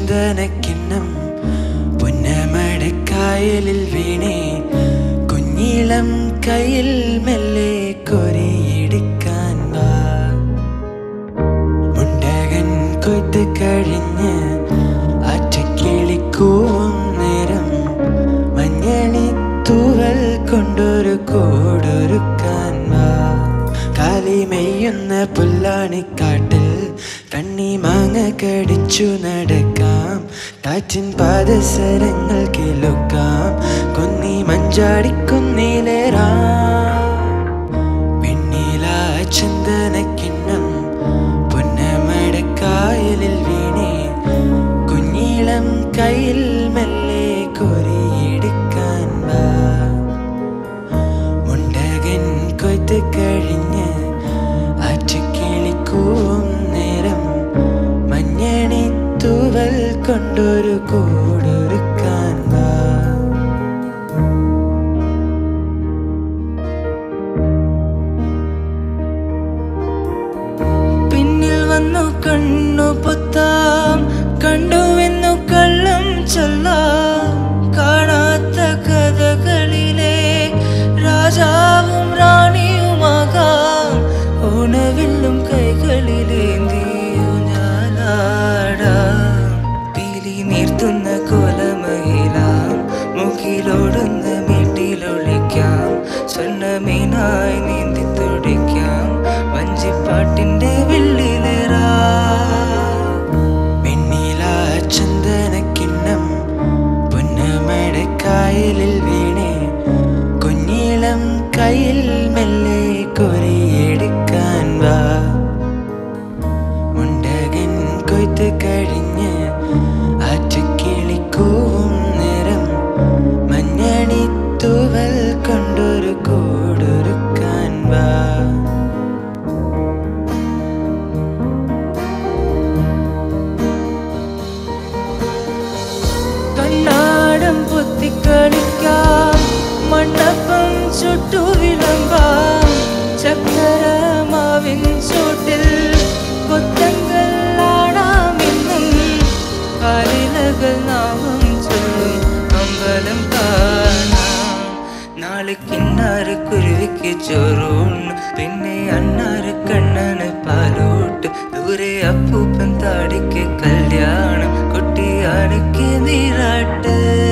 ചന്ദനക്കിണ്ണം പുന്നമടക്കായലിൽ വീണേ കുഞ്ഞിളം കയ്യിൽ മെല്ലെ കൊരിയെടുക്കാൻ വാ മുണ്ടകൻ കൊയ്ത്ത് കഴിഞ്ഞ് അറ്റക്കിളിക്കൂവും നേരം മഞ്ഞണി തൂവൽ കൊണ്ടൊരു കൂടൊരുക്കാൻ വാ കാലിമെയ്യുന്ന പുല്ലാണിക്കാട്ടിൽ കണ്ണി മാങ്ങ കടിച്ചു നടക്കാം കാറ്റിൻ പാദസരങ്ങൾ കിലുക്കാം കൊന്നി മഞ്ചാടിക്കുന്നിലേറാം വെണ്ണില ചന്ദനക്കിണ്ണം പുന്നമടക്കായലിൽ വീണേ കുഞ്ഞിളം കയ്യിൽ മെല്ലെ കൊരിയെടുക്കാൻ വാ മുണ്ടകൻ കൊയ്ത്ത് കഴിഞ്ഞ് ആറ്റുകിളിക്കൂവും നേരം മഞ്ഞണി തൂവൽ കൊണ്ടൊരു കൂടൊരുക്കാൻ വാ പിന്നിൽ വന്നു കണ്ണു പൊത്താം കണ്ടുവെന്നു കള്ളം ചൊല്ലാം കാണാത്ത കഥകളിലെ രാജാവും റാണിയുമാകാം ഓണവില്ലും കൈകളിലേന്തിയോ ഞാനാടാം പീലി നീർത്തുന്ന കോലമയിലാം മുഖിലോടുന്ന വീട്ടിലൊളിക്കാം സ്വർണ്ണമീനായി നീന്തി തുടിക്കാം വഞ്ചിപ്പാട്ടിന്റെ വെള്ളിലേറാ വെണ്ണില ചന്ദനക്കിണ്ണം പുന്നമടക്കായലിൽ വീണേ കുഞ്ഞിളം കയ്യിൽ മെല്ലെ കൊരിയെടുക്കാൻ വാ മുണ്ടകൻ കൊയ്ത്ത് കഴിഞ്ഞ് ആറ്റുകിളിക്കൂവും നിറം മഞ്ഞണി തൂവൽ കൊണ്ടൊരു കൂടൊരുക്കാൻ വാ കണ്ണാടം പൊത്തിക്കളിക്കാം മണ്ണപ്പം ചുട്ടു വിളമ്പാം ചക്കരമാവിൻ ചൂട്ടിൽ കൊത്തങ്ങൾ ആടാമെന്നും കാലിലകൾ നാമം ചൊല്ലും അമ്പലം കാണാം നാളെ കിന്നാറ് കുരുവിക്ക് ചോറൂണ് പിന്നെ അണ്ണാറ് കണ്ണന് പാലോട്ട് ദൂരെ അപ്പൂപ്പൻ താടിക്ക് കല്യാണം കുട്ടിയാടിക്ക് നീരാട്ട്